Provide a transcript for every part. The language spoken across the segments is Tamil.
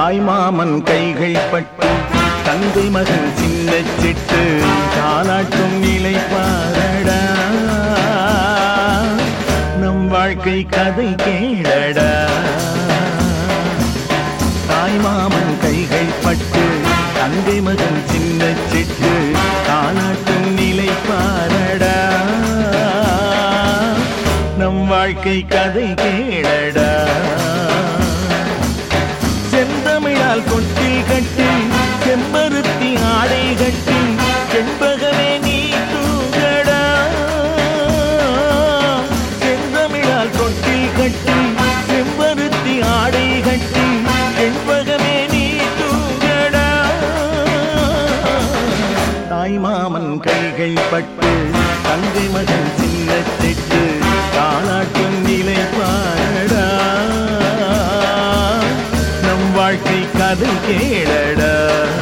தாய்மாமன் கைகள் பட்டு தந்தை மகன் சின்ன சிட்டு தாலாட்டும் நிலை பாரடா நம் வாழ்க்கை கதை கேளடா தாய்மாமன் கைகள் பட்டு தந்தை மகன் சின்ன சிட்டு தாலாட்டும் நிலை பாரடா நம் வாழ்க்கை கதை கேளடா செந்தமிழால் கொட்டில் கட்டி செம்பருத்தி ஆடை கட்டி செண்பகமே நீ தூங்கடா செந்தமிழால் கொட்டில் கட்டி செம்பருத்தி ஆடை கட்டி செண்பகமே நீ தூங்கடா தாய்மாமன் கைகள் பட்டு தங்கை மகன் சின்ன திட்டு தாளாட்டும் நிலை பாடடா நம் வாழ்க்கை கதை கேளடா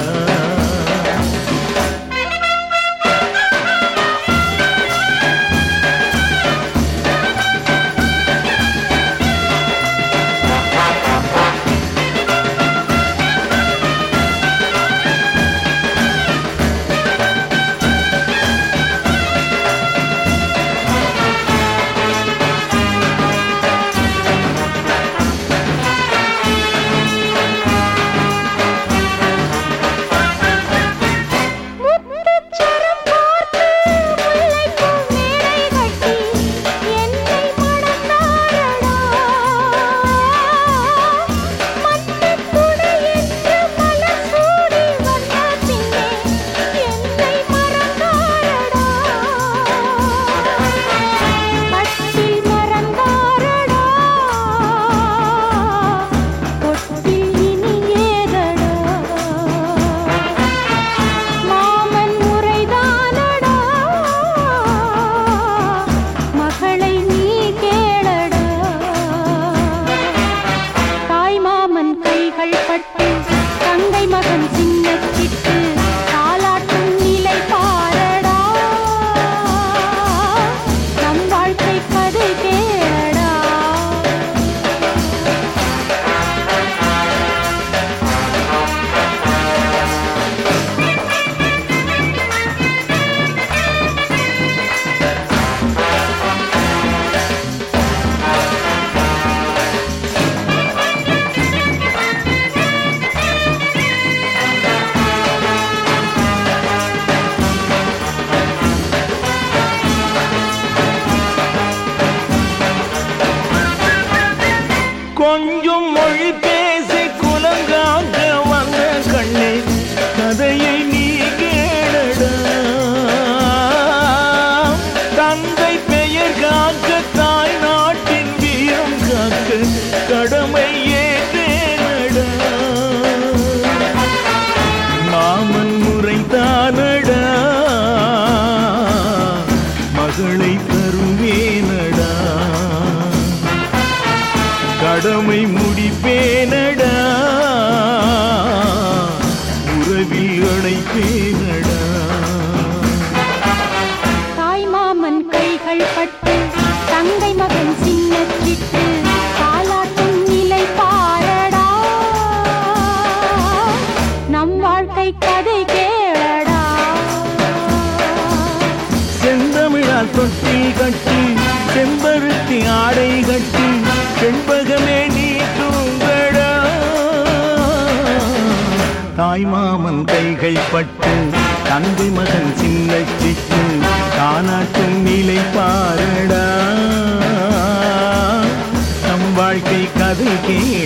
முத்துச்சரம் பார்த்து முல்லைப்பூ மேடை கட்டி என்னை மணந்தாரடா மண்ணுக் குடை என்று மலர் சூடி வந்த பின்னே என்னை மறந்தாரடா கட்டில் மறந்தாரடா தொட்டில் இனி ஏதடா மாமன் முறைதானடா மகளை நீ கேளடா தாய் மாமன் கைகள் பட்டு தங்கை மகன் சின்ன சிட்டு தாலாட்டும் நிலை பாரடா நம் வாழ்க்கை கதை கேளடா கொஞ்சம் மொழி பேசி குலங்காக்க வந்த கண்ணே கதையை நீ கேளடா தந்தை பெயர் காக்க தாய் நாட்டின் வீரம் காக்க கடமை ஏற்றேனடா மாமன் முறை தானடா மகளை தருவேனடா கடமை முடிப்பேனடா உறவில் அழைப்பேனடா தாய் மாமன் கைகள் பட்டு தங்கை மகன் சின்ன சிட்டு தாலாட்டும் நிலை பாரடா நம் வாழ்க்கை கதை கேளடா செந்தமிழால் தொட்டில் கட்டி செம்பருத்தி ஆடை கட்டி செண்பகமே நீ தூங்கடா தாய்மாமன் கைகள் பட்டு தந்தை மகன் சின்ன சிட்டு தானாட்டும் நிலை பாரடா நம் வாழ்க்கை கதை கேளடா